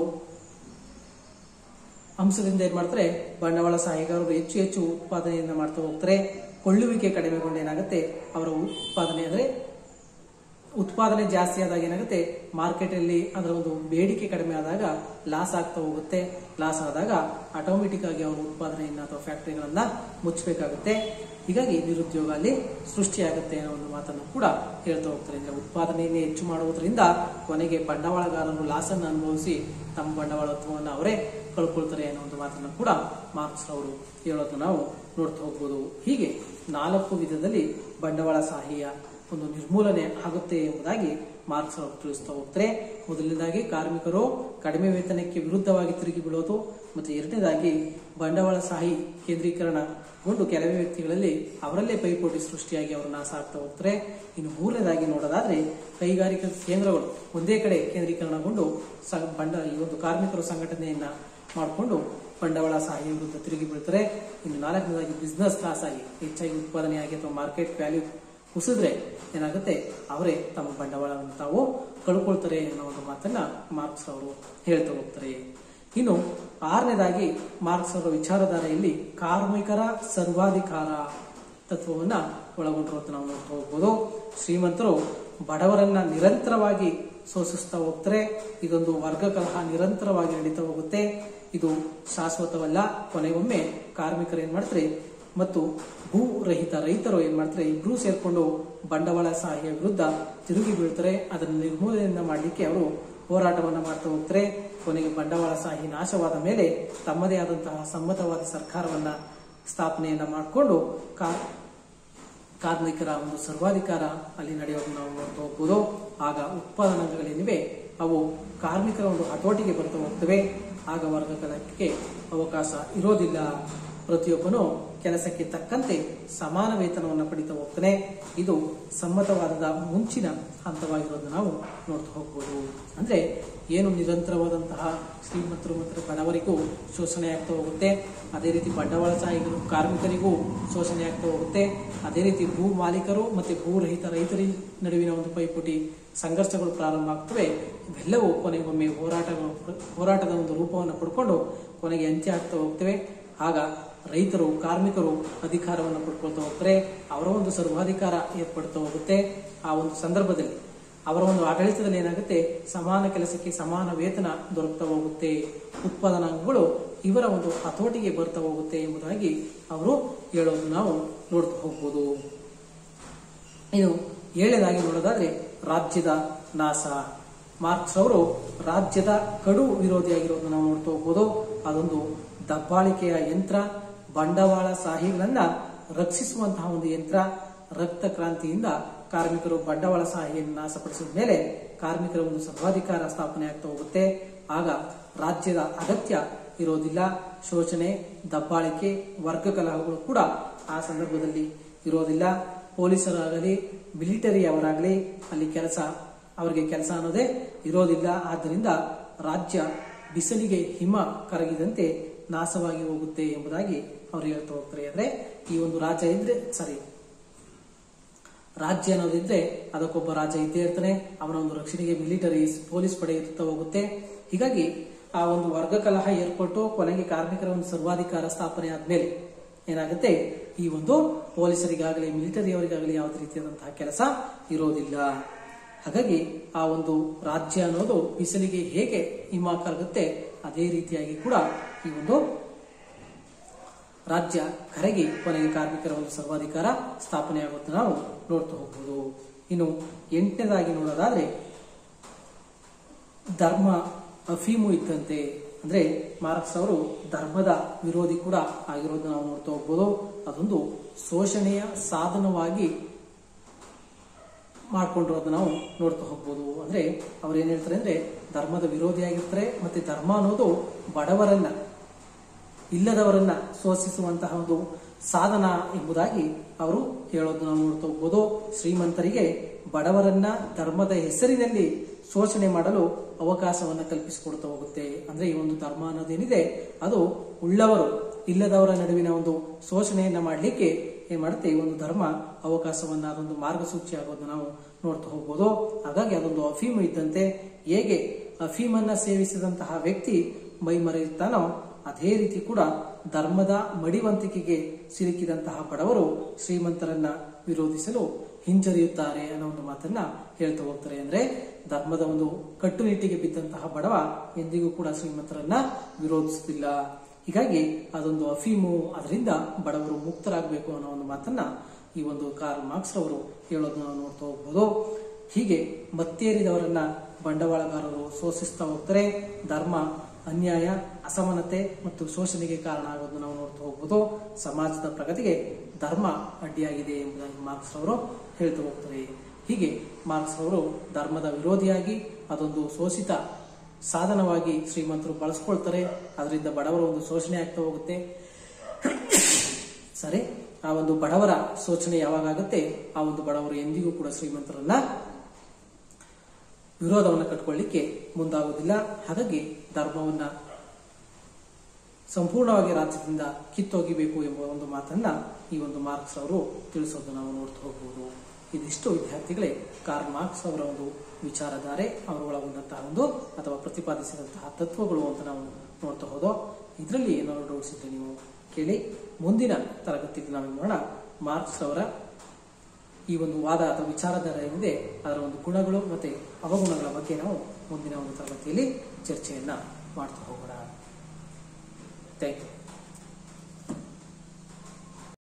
ಅಂಶದಿಂದ ಏನ್ ಮಾಡ್ತಾರೆ ಬಂಡವಾಳಶಾಹಿಗಾರರು ಹೆಚ್ಚು ಹೆಚ್ಚು ಉತ್ಪಾದನೆಯನ್ನ ಮಾಡ್ತಾ ಹೋಗ್ತಾರೆ ಕೊಳ್ಳುವಿಕೆ ಕಡಿಮೆಗೊಂಡು ಏನಾಗುತ್ತೆ ಅವರ ಉತ್ಪಾದನೆ ಅಂದ್ರೆ ಉತ್ಪಾದನೆ ಜಾಸ್ತಿ ಆದಾಗ ಏನಾಗುತ್ತೆ ಮಾರ್ಕೆಟ್ ಅಲ್ಲಿ ಅದರ ಒಂದು ಬೇಡಿಕೆ ಕಡಿಮೆ ಆದಾಗ ಲಾಸ್ ಆಗ್ತಾ ಹೋಗುತ್ತೆ ಲಾಸ್ ಆದಾಗ ಆಟೋಮೆಟಿಕ್ ಆಗಿ ಅವರು ಉತ್ಪಾದನೆಯನ್ನ ಅಥವಾ ಫ್ಯಾಕ್ಟರಿಗಳನ್ನ ಮುಚ್ಚಬೇಕಾಗುತ್ತೆ ಹೀಗಾಗಿ ನಿರುದ್ಯೋಗ ಅಲ್ಲಿ ಸೃಷ್ಟಿಯಾಗುತ್ತೆ ಅನ್ನೋ ಒಂದು ಮಾತನ್ನು ಕೂಡ ಹೇಳ್ತಾ ಹೋಗ್ತಾರೆ ಅಂದ್ರೆ ಉತ್ಪಾದನೆಯನ್ನೇ ಹೆಚ್ಚು ಮಾಡುವುದರಿಂದ ಕೊನೆಗೆ ಬಂಡವಾಳಗಾರರು ಲಾಸ್ ಅನ್ನು ಅನುಭವಿಸಿ ತಮ್ಮ ಬಂಡವಾಳತ್ವವನ್ನು ಅವರೇ ಕಳ್ಕೊಳ್ತಾರೆ ಅನ್ನೋ ಒಂದು ಮಾತನ್ನು ಕೂಡ ಮಾರ್ಕ್ಸ್ ಅವರು ಹೇಳೋದನ್ನ ನಾವು ನೋಡ್ತಾ ಹೋಗ್ಬೋದು ಹೀಗೆ ನಾಲ್ಕು ವಿಧದಲ್ಲಿ ಬಂಡವಾಳಶಾಹಿಯ ಒಂದು ನಿರ್ಮೂಲನೆ ಆಗುತ್ತೆ ಎಂಬುದಾಗಿ ಮಾರ್ಕ್ಸ್ ಅವರು ತಿಳಿಸ್ತಾ ಹೋಗ್ತಾರೆ ಮೊದಲನೇದಾಗಿ ಕಾರ್ಮಿಕರು ಕಡಿಮೆ ವೇತನಕ್ಕೆ ವಿರುದ್ಧವಾಗಿ ತಿರುಗಿ ಬೀಳೋದು ಮತ್ತೆ ಎರಡನೇದಾಗಿ ಬಂಡವಾಳಶಾಹಿ ಕೇಂದ್ರೀಕರಣಗೊಂಡು ಕೆಲವೇ ವ್ಯಕ್ತಿಗಳಲ್ಲಿ ಅವರಲ್ಲೇ ಪೈಪೋಟಿ ಸೃಷ್ಟಿಯಾಗಿ ಅವರು ನಾಶ ಆಗ್ತಾ ಹೋಗ್ತಾರೆ ಇನ್ನು ಮೂರನೇದಾಗಿ ನೋಡೋದಾದ್ರೆ ಕೈಗಾರಿಕಾ ಕೇಂದ್ರಗಳು ಒಂದೇ ಕಡೆ ಕೇಂದ್ರೀಕರಣಗೊಂಡು ಸ- ಬಂಡ ಈ ಒಂದು ಕಾರ್ಮಿಕರು ಸಂಘಟನೆಯನ್ನ ಮಾಡಿಕೊಂಡು ಬಂಡವಾಳಶಾಹಿ ವಿರುದ್ಧ ತಿರುಗಿ ಬೀಳ್ತಾರೆ ಇನ್ನು ನಾಲ್ಕನೇದಾಗಿ ಬಿಸ್ನೆಸ್ ಕ್ಲಾಸ್ ಆಗಿ ಹೆಚ್ಚಾಗಿ ಉತ್ಪಾದನೆಯಾಗಿ ಅಥವಾ ಮಾರ್ಕೆಟ್ ವ್ಯಾಲ್ಯೂ ಕುಸಿದ್ರೆ ಏನಾಗುತ್ತೆ ಅವರೇ ತಮ್ಮ ಬಂಡವಾಳವನ್ನು ತಾವು ಕಳ್ಕೊಳ್ತಾರೆ ಅನ್ನೋ ಒಂದು ಮಾತನ್ನ ಮಾರ್ಕ್ಸ್ ಅವರು ಹೇಳ್ತಾ ಹೋಗ್ತಾರೆ ಇನ್ನು ಆರನೇದಾಗಿ ಮಾರ್ಕ್ಸ್ ಅವರ ವಿಚಾರಧಾರೆಯಲ್ಲಿ ಕಾರ್ಮಿಕರ ಸರ್ವಾಧಿಕಾರ ತತ್ವವನ್ನ ಒಳಗೊಂಡಿರುವಂತ ನಾವು ನೋಡ್ತಾ ಹೋಗ್ಬೋದು ಶ್ರೀಮಂತರು ಬಡವರನ್ನ ನಿರಂತರವಾಗಿ ಶೋಷಿಸ್ತಾ ಹೋಗ್ತಾರೆ ಇದೊಂದು ವರ್ಗ ಕಲಹ ನಿರಂತರವಾಗಿ ನಡೀತಾ ಹೋಗುತ್ತೆ ಇದು ಶಾಶ್ವತವಲ್ಲ ಕೊನೆಗೊಮ್ಮೆ ಕಾರ್ಮಿಕರು ಏನ್ ಮಾಡ್ತಾರೆ ಮತ್ತು ಭೂ ರಹಿತ ರೈತರು ಏನ್ ಮಾಡ್ತಾರೆ ಇಬ್ರು ಸೇರ್ಕೊಂಡು ಬಂಡವಾಳಶಾಹಿಯ ವಿರುದ್ಧ ತಿರುಗಿ ಬೀಳ್ತಾರೆ ಅದನ್ನು ನಿರ್ಮೂಲನೆಯನ್ನ ಮಾಡಲಿಕ್ಕೆ ಅವರು ಹೋರಾಟವನ್ನ ಮಾಡ್ತಾ ಹೋಗ್ತಾರೆ ಕೊನೆಗೆ ಬಂಡವಾಳಶಾಹಿ ನಾಶವಾದ ಮೇಲೆ ತಮ್ಮದೇ ಆದಂತಹ ಸಮ್ಮತವಾದ ಸರ್ಕಾರವನ್ನ ಸ್ಥಾಪನೆಯನ್ನ ಮಾಡಿಕೊಂಡು ಕಾರ್ಮಿಕರ ಒಂದು ಸರ್ವಾಧಿಕಾರ ಅಲ್ಲಿ ನಡೆಯೋದನ್ನು ನಾವು ನೋಡ್ತಾ ಹೋಗ್ಬೋದು ಆಗ ಉತ್ಪಾದನಾಂಗಗಳೇನಿವೆ ಅವು ಕಾರ್ಮಿಕರ ಒಂದು ಹತೋಟಿಗೆ ಬರ್ತಾ ಹೋಗ್ತವೆ ಆಗ ವರ್ಗ ಕಲಕ್ಕೆ ಅವಕಾಶ ಇರೋದಿಲ್ಲ ಪ್ರತಿಯೊಬ್ಬನು ಕೆಲಸಕ್ಕೆ ತಕ್ಕಂತೆ ಸಮಾನ ವೇತನವನ್ನು ಪಡಿತಾ ಹೋಗ್ತಾನೆ ಇದು ಸಮ್ಮತವಾದದ ಮುಂಚಿನ ಹಂತವಾಗಿರೋದನ್ನ ನಾವು ನೋಡ್ತಾ ಹೋಗ್ಬೋದು ಅಂದ್ರೆ ಏನು ನಿರಂತರವಾದಂತಹ ಶ್ರೀಮಂತರು ಮತ್ತು ಬಡವರಿಗೂ ಶೋಷಣೆ ಆಗ್ತಾ ಹೋಗುತ್ತೆ ಅದೇ ರೀತಿ ಬಂಡವಾಳಶಾಹಿಗಳು ಕಾರ್ಮಿಕರಿಗೂ ಶೋಷಣೆ ಆಗ್ತಾ ಹೋಗುತ್ತೆ ಅದೇ ರೀತಿ ಭೂ ಮಾಲೀಕರು ಮತ್ತೆ ಭೂರಹಿತ ರೈತರಿ ನಡುವಿನ ಒಂದು ಪೈಪೋಟಿ ಸಂಘರ್ಷಗಳು ಪ್ರಾರಂಭ ಆಗ್ತವೆ ಇವೆಲ್ಲವೂ ಕೊನೆಗೊಮ್ಮೆ ಹೋರಾಟಗಳು ಹೋರಾಟದ ಒಂದು ರೂಪವನ್ನು ಪಡ್ಕೊಂಡು ಕೊನೆಗೆ ಅಂತ್ಯ ಆಗ್ತಾ ಹೋಗ್ತವೆ ಆಗ ರೈತರು ಕಾರ್ಮಿಕರು ಅಧಿಕಾರವನ್ನು ಪಡ್ಕೊಳ್ತಾ ಹೋಗ್ತಾರೆ ಅವರ ಒಂದು ಸರ್ವಾಧಿಕಾರ ಏರ್ಪಡ್ತಾ ಹೋಗುತ್ತೆ ಆ ಒಂದು ಸಂದರ್ಭದಲ್ಲಿ ಅವರ ಒಂದು ಆಡಳಿತದಲ್ಲಿ ಏನಾಗುತ್ತೆ ಸಮಾನ ಕೆಲಸಕ್ಕೆ ಸಮಾನ ವೇತನ ದೊರಕ್ತಾ ಹೋಗುತ್ತೆ ಉತ್ಪಾದನಾಂಗಗಳು ಇವರ ಒಂದು ಹತೋಟಿಗೆ ಬರ್ತಾ ಹೋಗುತ್ತೆ ಎಂಬುದಾಗಿ ಅವರು ಹೇಳೋದು ನಾವು ನೋಡ್ತಾ ಹೋಗ್ಬೋದು ಇನ್ನು ಏಳನೇದಾಗಿ ನೋಡೋದಾದ್ರೆ ರಾಜ್ಯದ ನಾಶ ಮಾರ್ಕ್ಸ್ ಅವರು ರಾಜ್ಯದ ಕಡು ವಿರೋಧಿಯಾಗಿರೋದನ್ನ ನಾವು ನೋಡ್ತಾ ಹೋಗ್ಬೋದು ಅದೊಂದು ದಬ್ಬಾಳಿಕೆಯ ಯಂತ್ರ ಬಂಡವಾಳಶಾಹಿಗಳನ್ನ ರಕ್ಷಿಸುವಂತಹ ಒಂದು ಯಂತ್ರ ರಕ್ತ ಕ್ರಾಂತಿಯಿಂದ ಕಾರ್ಮಿಕರು ಬಂಡವಾಳಶಾಹಿಯನ್ನು ನಾಶಪಡಿಸಿದ ಮೇಲೆ ಕಾರ್ಮಿಕರ ಒಂದು ಸರ್ವಾಧಿಕಾರ ಸ್ಥಾಪನೆ ಆಗ್ತಾ ಹೋಗುತ್ತೆ ಆಗ ರಾಜ್ಯದ ಅಗತ್ಯ ಇರೋದಿಲ್ಲ ಶೋಷಣೆ ದಬ್ಬಾಳಿಕೆ ವರ್ಗ ಕಲಹಗಳು ಕೂಡ ಆ ಸಂದರ್ಭದಲ್ಲಿ ಇರೋದಿಲ್ಲ ಪೊಲೀಸರಾಗಲಿ ಮಿಲಿಟರಿ ಅವರಾಗಲಿ ಅಲ್ಲಿ ಕೆಲಸ ಅವರಿಗೆ ಕೆಲಸ ಅನ್ನೋದೇ ಇರೋದಿಲ್ಲ ಆದ್ದರಿಂದ ರಾಜ್ಯ ಬಿಸಿಲಿಗೆ ಹಿಮ ಕರಗಿದಂತೆ ನಾಶವಾಗಿ ಹೋಗುತ್ತೆ ಎಂಬುದಾಗಿ ಅವರು ಹೇಳ್ತಾ ಹೋಗ್ತಾರೆ ಅಂದ್ರೆ ಈ ಒಂದು ರಾಜ್ಯ ಇದ್ರೆ ಸರಿ ರಾಜ್ಯ ಅನ್ನೋದಿದ್ರೆ ಅದಕ್ಕೊಬ್ಬ ರಾಜ್ಯ ಇದ್ದೇ ಇರ್ತಾನೆ ಅವನ ಒಂದು ರಕ್ಷಣೆಗೆ ಮಿಲಿಟರಿ ಪೊಲೀಸ್ ಪಡೆ ಇರ್ತಾ ಹೋಗುತ್ತೆ ಹೀಗಾಗಿ ಆ ಒಂದು ವರ್ಗ ಕಲಹ ಏರ್ಪಟ್ಟು ಕೊನೆಗೆ ಕಾರ್ಮಿಕರ ಒಂದು ಸರ್ವಾಧಿಕಾರ ಸ್ಥಾಪನೆ ಆದ್ಮೇಲೆ ಏನಾಗುತ್ತೆ ಈ ಒಂದು ಪೊಲೀಸರಿಗಾಗಲಿ ಮಿಲಿಟರಿಯವರಿಗಾಗಲಿ ಯಾವುದೇ ರೀತಿಯಾದಂತಹ ಕೆಲಸ ಇರೋದಿಲ್ಲ ಹಾಗಾಗಿ ಆ ಒಂದು ರಾಜ್ಯ ಅನ್ನೋದು ಬಿಸಿಲಿಗೆ ಹೇಗೆ ಹಿಮ ಕರಗುತ್ತೆ ಅದೇ ರೀತಿಯಾಗಿ ಕೂಡ ಈ ಒಂದು ರಾಜ್ಯ ಕರೆಗೆ ಕೊನೆಗೆ ಕಾರ್ಮಿಕರ ಒಂದು ಸರ್ವಾಧಿಕಾರ ಸ್ಥಾಪನೆ ಆಗುತ್ತೆ ನಾವು ನೋಡ್ತಾ ಹೋಗ್ಬೋದು ಇನ್ನು ಎಂಟನೇದಾಗಿ ನೋಡೋದಾದ್ರೆ ಧರ್ಮ ಅಫೀಮು ಇದ್ದಂತೆ ಅಂದ್ರೆ ಮಾರ್ಕ್ಸ್ ಅವರು ಧರ್ಮದ ವಿರೋಧಿ ಕೂಡ ಆಗಿರೋದನ್ನ ನಾವು ನೋಡ್ತಾ ಹೋಗ್ಬೋದು ಅದೊಂದು ಶೋಷಣೆಯ ಸಾಧನವಾಗಿ ಮಾಡ್ಕೊಂಡಿರೋದನ್ನ ನಾವು ನೋಡ್ತಾ ಹೋಗ್ಬೋದು ಅಂದ್ರೆ ಅವ್ರು ಏನ್ ಹೇಳ್ತಾರೆ ಅಂದ್ರೆ ಧರ್ಮದ ವಿರೋಧಿಯಾಗಿರ್ತಾರೆ ಮತ್ತೆ ಧರ್ಮ ಅನ್ನೋದು ಬಡವರನ್ನ ಇಲ್ಲದವರನ್ನ ಶೋಷಿಸುವಂತಹ ಒಂದು ಸಾಧನ ಎಂಬುದಾಗಿ ಅವರು ಹೇಳೋದು ನಾವು ನೋಡ್ತಾ ಹೋಗ್ಬೋದು ಶ್ರೀಮಂತರಿಗೆ ಬಡವರನ್ನ ಧರ್ಮದ ಹೆಸರಿನಲ್ಲಿ ಶೋಷಣೆ ಮಾಡಲು ಅವಕಾಶವನ್ನ ಕಲ್ಪಿಸಿಕೊಡ್ತಾ ಹೋಗುತ್ತೆ ಅಂದ್ರೆ ಈ ಒಂದು ಧರ್ಮ ಅನ್ನೋದೇನಿದೆ ಅದು ಉಳ್ಳವರು ಇಲ್ಲದವರ ನಡುವಿನ ಒಂದು ಶೋಷಣೆಯನ್ನ ಮಾಡಲಿಕ್ಕೆ ಏನ್ ಮಾಡುತ್ತೆ ಈ ಒಂದು ಧರ್ಮ ಅವಕಾಶವನ್ನ ಅದೊಂದು ಮಾರ್ಗಸೂಚಿ ಆಗೋದನ್ನ ನಾವು ನೋಡ್ತಾ ಹೋಗ್ಬೋದು ಹಾಗಾಗಿ ಅದೊಂದು ಅಫೀಮು ಇದ್ದಂತೆ ಹೇಗೆ ಅಫೀಮನ್ನ ಸೇವಿಸಿದಂತಹ ವ್ಯಕ್ತಿ ಮೈ ಮರೆಯುತ್ತಾನೋ ಅದೇ ರೀತಿ ಕೂಡ ಧರ್ಮದ ಮಡಿವಂತಿಕೆಗೆ ಸಿಲುಕಿದಂತಹ ಬಡವರು ಶ್ರೀಮಂತರನ್ನ ವಿರೋಧಿಸಲು ಹಿಂಜರಿಯುತ್ತಾರೆ ಅನ್ನೋ ಒಂದು ಮಾತನ್ನ ಹೇಳ್ತಾ ಹೋಗ್ತಾರೆ ಅಂದ್ರೆ ಧರ್ಮದ ಒಂದು ಕಟ್ಟುನಿಟ್ಟಿಗೆ ಬಿದ್ದಂತಹ ಬಡವ ಎಂದಿಗೂ ಕೂಡ ಶ್ರೀಮಂತರನ್ನ ವಿರೋಧಿಸುತ್ತಿಲ್ಲ ಹೀಗಾಗಿ ಅದೊಂದು ಅಫೀಮು ಅದರಿಂದ ಬಡವರು ಮುಕ್ತರಾಗಬೇಕು ಅನ್ನೋ ಒಂದು ಮಾತನ್ನ ಈ ಒಂದು ಕಾರ್ಲ್ ಮಾರ್ಕ್ಸ್ ಅವರು ಹೇಳೋದನ್ನ ನಾವು ನೋಡ್ತಾ ಹೋಗ್ಬೋದು ಹೀಗೆ ಮತ್ತೇರಿದವರನ್ನ ಬಂಡವಾಳಗಾರರು ಶೋಷಿಸ್ತಾ ಹೋಗ್ತಾರೆ ಧರ್ಮ ಅನ್ಯಾಯ ಅಸಮಾನತೆ ಮತ್ತು ಶೋಷಣೆಗೆ ಕಾರಣ ಆಗೋದನ್ನ ನಾವು ನೋಡ್ತಾ ಹೋಗ್ಬೋದು ಸಮಾಜದ ಪ್ರಗತಿಗೆ ಧರ್ಮ ಅಡ್ಡಿಯಾಗಿದೆ ಎಂಬುದಾಗಿ ಮಾರ್ಕ್ಸ್ ಅವರು ಹೇಳ್ತಾ ಹೋಗ್ತಾರೆ ಹೀಗೆ ಮಾರ್ಕ್ಸ್ ಅವರು ಧರ್ಮದ ವಿರೋಧಿಯಾಗಿ ಅದೊಂದು ಶೋಷಿತ ಸಾಧನವಾಗಿ ಶ್ರೀಮಂತರು ಬಳಸ್ಕೊಳ್ತಾರೆ ಅದರಿಂದ ಬಡವರ ಒಂದು ಶೋಷಣೆ ಆಗ್ತಾ ಹೋಗುತ್ತೆ ಸರಿ ಆ ಒಂದು ಬಡವರ ಶೋಷಣೆ ಯಾವಾಗ ಆಗುತ್ತೆ ಆ ಒಂದು ಬಡವರು ಎಂದಿಗೂ ಕೂಡ ಶ್ರೀಮಂತರನ್ನ ವಿರೋಧವನ್ನ ಕಟ್ಕೊಳ್ಳಿಕ್ಕೆ ಮುಂದಾಗುವುದಿಲ್ಲ ಹಾಗಾಗಿ ಧರ್ಮವನ್ನ ಸಂಪೂರ್ಣವಾಗಿ ರಾಜ್ಯದಿಂದ ಕಿತ್ತೊಗಿಬೇಕು ಎಂಬ ಒಂದು ಮಾತನ್ನ ಈ ಒಂದು ಮಾರ್ಕ್ಸ್ ಅವರು ತಿಳಿಸೋದು ನಾವು ನೋಡ್ತಾ ಹೋಗಬಹುದು ಇದಿಷ್ಟು ವಿದ್ಯಾರ್ಥಿಗಳೇ ಕಾರ್ಲ್ ಮಾರ್ಕ್ಸ್ ಅವರ ಒಂದು ವಿಚಾರಧಾರೆ ಅವರು ಒಳಗೊಂಡಂತಹ ಒಂದು ಅಥವಾ ಪ್ರತಿಪಾದಿಸಿದಂತಹ ತತ್ವಗಳು ಅಂತ ನಾವು ನೋಡ್ತಾ ಹೋದೋ ಇದರಲ್ಲಿ ಏನಾದ್ರು ಡೌಟ್ಸ್ ಇದ್ರೆ ನೀವು ಕೇಳಿ ಮುಂದಿನ ತರಗತಿಯಲ್ಲಿ ನಾವು ನೋಡೋಣ ಮಾರ್ಕ್ಸ್ ಅವರ ಈ ಒಂದು ವಾದ ಅಥವಾ ವಿಚಾರಧಾರೆ ಏನಿದೆ ಅದರ ಒಂದು ಗುಣಗಳು ಮತ್ತೆ ಅವಗುಣಗಳ ಬಗ್ಗೆ ನಾವು ಮುಂದಿನ ಒಂದು ತರಗತಿಯಲ್ಲಿ ಚರ್ಚೆಯನ್ನ ಮಾಡ್ತಾ ಹೋಗೋಣ ಥ್ಯಾಂಕ್ ಯು